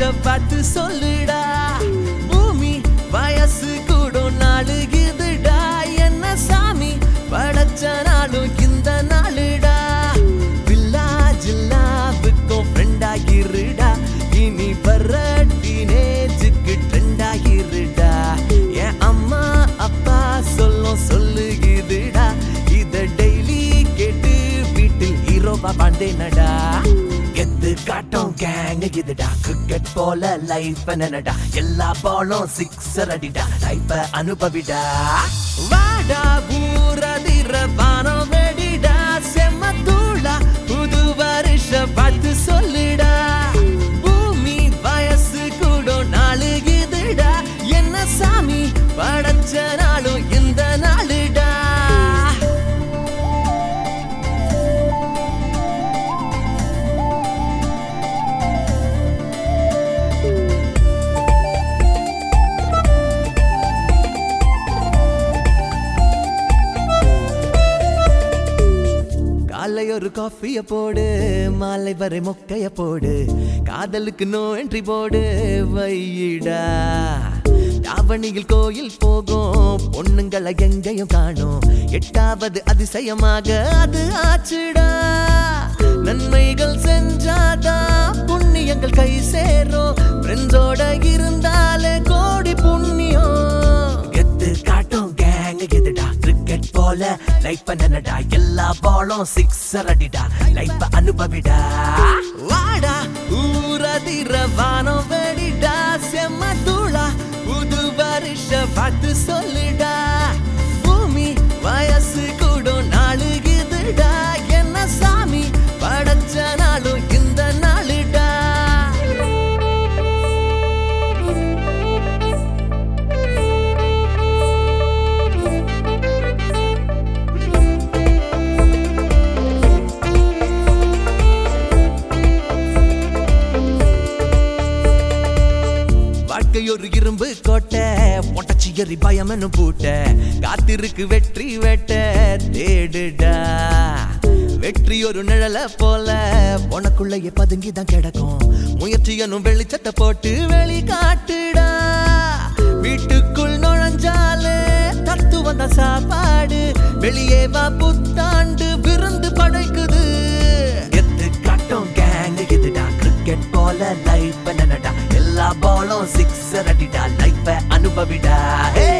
பார்த்து சொல்லுடா பூமி வயசு கூட நாளுகுதுடா என்ன சாமி படைச்ச நாளும் இந்த நாளுடா வில்லாஜ் லாவுக்கும் ஃப்ரெண்ட் ஆகிருடா இனி வர்ற டீனேஜுக்கு ட்ரெண்ட் ஆகிருடா என் அம்மா அப்பா சொல்லும் சொல்லுகுதுடா இத டெய்லி கேட்டு வீட்டில் ஹீரோவா வாழ்ந்தேனடா எத்து காட்டும் கேங் இதுடா கிரிக்கெட் போல லைஃப் என்னடா எல்லா பாலும் சிக்ஸர் அடிடா லைஃப் அனுபவிடா வாடா ஊரதிர வானம் வெடிடா செம்ம தூளா புது வருஷ பார்த்து சொல்லுடா பூமி வயசு கூட நாளுகுதுடா என்ன சாமி படைச்ச நாளும் இந்த நாளுடா காலை ஒரு காஃபிய போடு மாலை வரை மொக்கைய போடு காதலுக்கு நோ என்ட்ரி போடு வையிடா தாவணியில் கோயில் போகும் பொண்ணுங்களை எங்கேயும் காணும் எட்டாவது அதிசயமாக அது ஆச்சுடா நன்மைகள் செஞ்சாதான் புண்ணியங்கள் கை சேரும் ஃப்ரெண்ட்ஸோட இருந்தாலே கோடி புண்ணியம் எத்து காட்டும் கேங் இதுடா கிரிக்கெட் போல லைஃப் பண்ணனடா எல்லா பாலும் சிக்ஸர் அடிடா லைஃப் அனுபவிடா வாடா ஊரதிர வானம் வெடிடா செம்ம தூளா புது வருஷ பார்த்து சொல்லுடா பூமி வயசு கூட நாளுகுதுடா என்ன சாமி படைச்ச நாளும் இந்த நாளுடா வாழ்க்கை ஒரு இரும்பு கோட்டை பொட்டச்சி எறி பயமனு பூட்ட காத்திருக்கு வெற்றி வேட்ட தேடுடா வெற்றி ஒரு நிழல போல உனக்குள்ளேயே பதுங்கி தான் கிடக்கும் முயற்சி எனும் வெளிச்சத்தை போட்டு வெளி காட்டுடா வீட்டுக்குள் நுழைஞ்சாலே தத்து வந்த சாப்பாடு வெளியே வா புத்தாண்டு விருந்து படைக்குது எத்து காட்டும் கேங் இதுடா கிரிக்கெட் போல லைஃப் என்னடா எல்லா பாலும் சிக்ஸர் அடிடா லைஃப் அனுபவிடா ஹே